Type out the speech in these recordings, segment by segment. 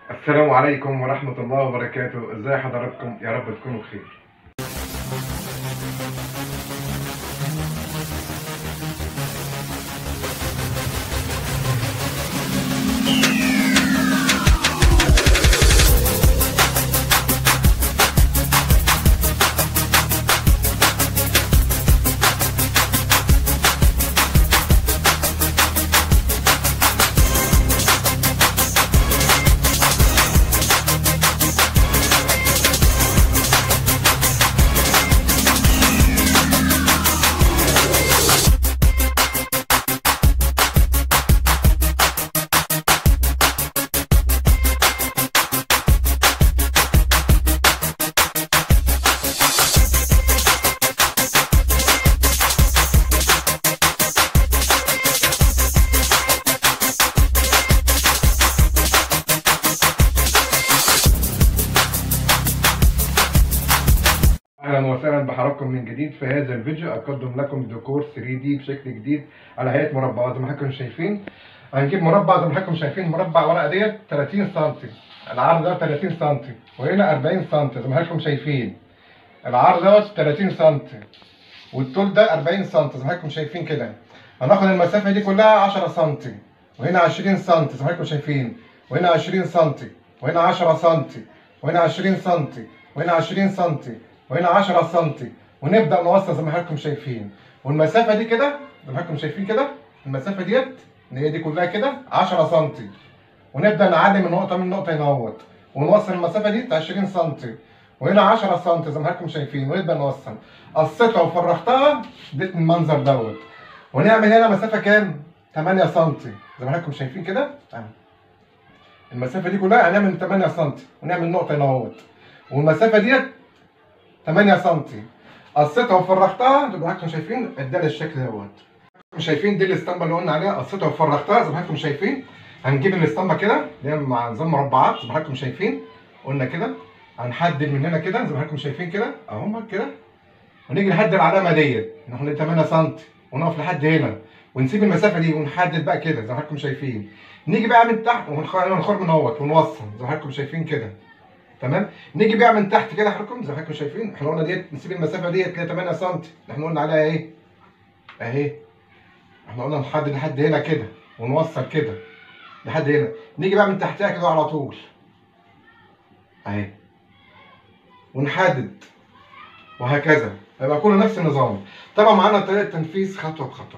السلام عليكم ورحمة الله وبركاته ازي حضراتكم يا رب تكونوا بخير اهلا وسهلا بحضراتكم من جديد في هذا الفيديو اقدم لكم ديكور 3 دي بشكل جديد على هيئه مربع زي ما حضراتكم شايفين هنجيب مربع زي ما حضراتكم شايفين مربع ورقه ديت 30 سم العرض ده 30 سم وهنا 40 سم زي ما حضراتكم شايفين العرض دوت 30 سم والطول ده 40 سم زي ما حضراتكم شايفين كده هناخد المسافه دي كلها 10 سم وهنا 20 سم زي ما حضراتكم شايفين وهنا 20 سم وهنا 10 سم وهنا 20 سم وهنا 20 سم وهنا 10 سم ونبدا نوصل زي ما حضراتكم شايفين والمسافه دي كده زي ما حضراتكم شايفين كده المسافه ديت ان هي دي كلها كده 10 سم ونبدا نعلي من نقطه من نقطه ينوت ونوصل المسافه دي 20 سم وهنا 10 سم زي ما حضراتكم شايفين ونبدا نوصل قصيتها وفرغتها اديت المنظر دوت ونعمل هنا مسافه كام 8 سم زي ما حضراتكم شايفين كده اهي المسافه دي كلها هنعمل 8 سم ونعمل نقطه ينوت والمسافه ديت 8 سم قصيتها وفرغتها زي ما حضراتكم شايفين ادالي الشكل دوت شايفين دي الاسطمبه اللي قلنا عليها قصيتها وفرغتها زي ما حضراتكم شايفين هنجيب الاسطمبه كده اللي هي مع نظام مربعات زي ما حضراتكم شايفين قلنا كده هنحدد من هنا كده زي ما حضراتكم شايفين كده اهو كده ونيجي لحد العلامه ديت ناخد 8 سم ونقف لحد هنا ونسيب المسافه دي ونحدد بقى كده زي ما حضراتكم شايفين نيجي بقى من تحت ونخرج من اهوت ونوصل زي ما حضراتكم شايفين كده تمام نيجي بقى من تحت كده حضراتكم زي ما حضراتكم شايفين احنا قلنا ديت نسيب المسافه ديت كده 8 سم احنا قلنا عليها ايه اهي احنا قلنا نحدد لحد هنا كده ونوصل كده لحد هنا نيجي بقى من تحتها كده على طول اهي ونحدد وهكذا يبقى كله نفس النظام طبعا معانا طريقه تنفيذ خطوه بخطوه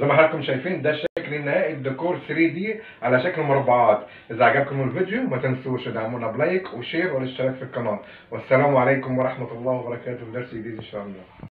ما حضراتكم شايفين ده الشكل النهائي الديكور 3 دي على شكل مربعات اذا عجبكم الفيديو ما تنسوش تدعمونا بلايك وشير والاشتراك في القناه والسلام عليكم ورحمه الله وبركاته في درس جديد ان شاء الله